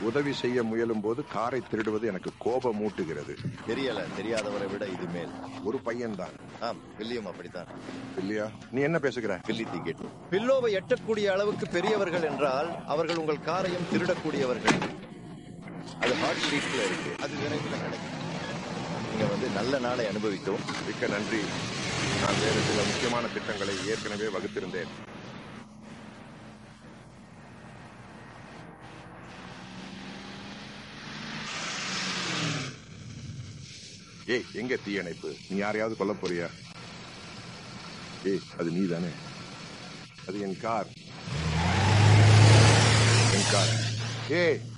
உதவி செய்ய முயலும் போது காரை திருடுவது எனக்கு கோபம் மூட்டுகிறது தெரியல தெரியாதவரை விட இது மேல் ஒரு பையன்தான் ஆம் வில்லியம் அப்படித்தான் இல்லையா நீ என்ன பேசுகிற வில்லி திகெட் பில்லோவை எட்டக்கூடிய அளவுக்கு பெரியவர்கள் என்றால் அவர்கள் உங்கள் காரையும் திருடக்கூடியவர்கள் அது ஹாட் ஷீட்ல இருக்கு அது விரைவில் கிடைக்கும் நீங்க வந்து நல்ல நாளை அனுபவிக்கவும் மிக்க நன்றி நான் வேறு சில முக்கியமான திட்டங்களை ஏற்கனவே வகுத்திருந்தேன் ஏய் எங்க தீயணைப்பு நீ யாரையாவது கொல்ல போறியா ஏய் அது நீ தானே அது என் கார் என் கார் ஏய்